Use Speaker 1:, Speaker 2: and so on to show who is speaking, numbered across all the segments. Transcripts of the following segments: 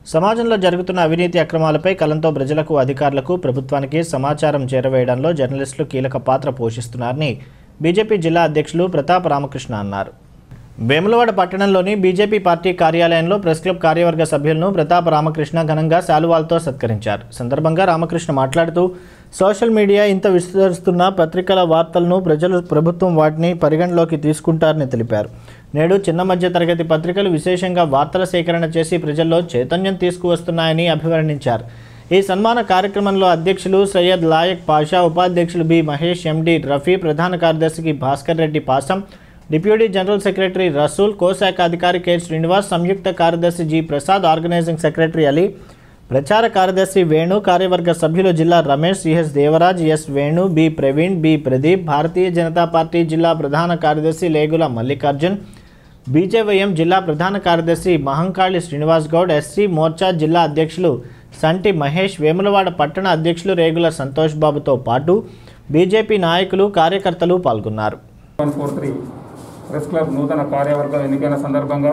Speaker 1: సమాజంలో జరుగుతున్న అవినీతి అక్రమాలపై కలంతో ప్రజలకు అధికారులకు ప్రభుత్వానికి సమాచారం చేరవేయడంలో జర్నలిస్టులు కీలక పాత్ర పోషిస్తున్నారని బీజేపీ జిల్లా అధ్యక్షులు ప్రతాప్ రామకృష్ణ అన్నారు వేములవాడ పట్టణంలోని బీజేపీ పార్టీ కార్యాలయంలో ప్రెస్ క్లబ్ కార్యవర్గ సభ్యులను ప్రతాప్ రామకృష్ణ ఘనంగా శాలువాలతో సత్కరించారు సందర్భంగా రామకృష్ణ మాట్లాడుతూ సోషల్ మీడియా ఇంత విస్తరిస్తున్న పత్రికల వార్తలను ప్రజలు ప్రభుత్వం వాటిని పరిగణలోకి తీసుకుంటారని తెలిపారు నేడు చిన్న మధ్య తరగతి పత్రికలు విశేషంగా వార్తల సేకరణ చేసి ప్రజల్లో చైతన్యం తీసుకువస్తున్నాయని అభివర్ణించారు ఈ సన్మాన కార్యక్రమంలో అధ్యక్షులు సయ్యద్ లాయక్ పాషా ఉపాధ్యక్షులు బి మహేష్ ఎండి రఫీ ప్రధాన కార్యదర్శికి Bhaskar Reddy Pasam deputy general secretary Rasool కోశాఖ అధికారి కె శ్రీనివాస్ సంయుక్త కార్యదర్శి G Prasad organizing secretary Ali ప్రచార కార్యదర్శి వేణు కార్యవర్గ సభ్యులు జిల్లా Ramesh CS Devraj S Venu B Praveen B Pradeep Bharatiya Janata party జిల్లా ప్రధాన కార్యదర్శి లేగుల మల్లికార్జున్ బీజేవైఎం జిల్లా ప్రధాన కార్యదర్శి మహంకాళి శ్రీనివాస్ గౌడ్ ఎస్సీ మోర్చా జిల్లా అధ్యక్షులు సంటి మహేష్ వేములవాడ పట్టణ అధ్యక్షులు రేగుల సంతోష్ బాబుతో పాటు బీజేపీ నాయకులు కార్యకర్తలు పాల్గొన్నారు
Speaker 2: one four three press club నూతన కార్యవర్గం ఎన్నికైన సందర్భంగా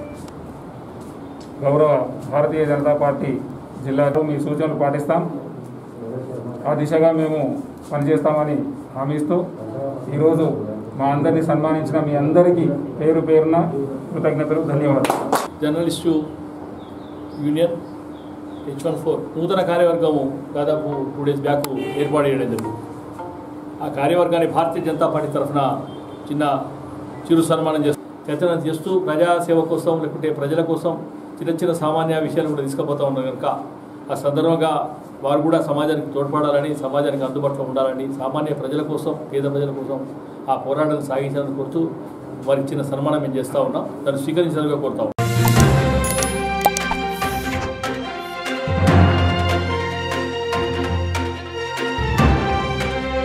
Speaker 2: గౌరవ భారతీయ జనతా పార్టీ జిల్లాలో మీ సూచనలు పాటిస్తాం ఆ దిశగా మేము పనిచేస్తామని హామీ ఇస్తూ ఈరోజు మా అందరినీ సన్మానించిన మీ అందరికీ పేరు పేరున కృతజ్ఞతలు ధన్యవాదాలు
Speaker 3: journalist union H one four నూతన కార్యవర్గము దాదాపు టూ డేస్ బ్యాక్ ఏర్పాటు చేయడం జరిగింది ఆ కార్యవర్గాన్ని భారతీయ జనతా పార్టీ తరఫున చిన్న చిరు సన్మానం చేస్తూ చర్చన చేస్తూ ప్రజాసేవ కోసం లేకుంటే ప్రజల కోసం చిన్న చిన్న సామాన్య విషయాలు కూడా తీసుకుపోతా ఉన్నారు కనుక ఆ సందర్భంగా వారు కూడా సమాజానికి తోడ్పడాలని సమాజానికి అందుబాటులో ఉండాలని సామాన్య ప్రజల కోసం పేద ప్రజల కోసం ఆ పోరాటాన్ని సాగించాలని కోరుతూ వారికి చిన్న సన్మానం మేము చేస్తూ ఉన్నాం దాన్ని స్వీకరించాలని కోరుతా ఉన్నాం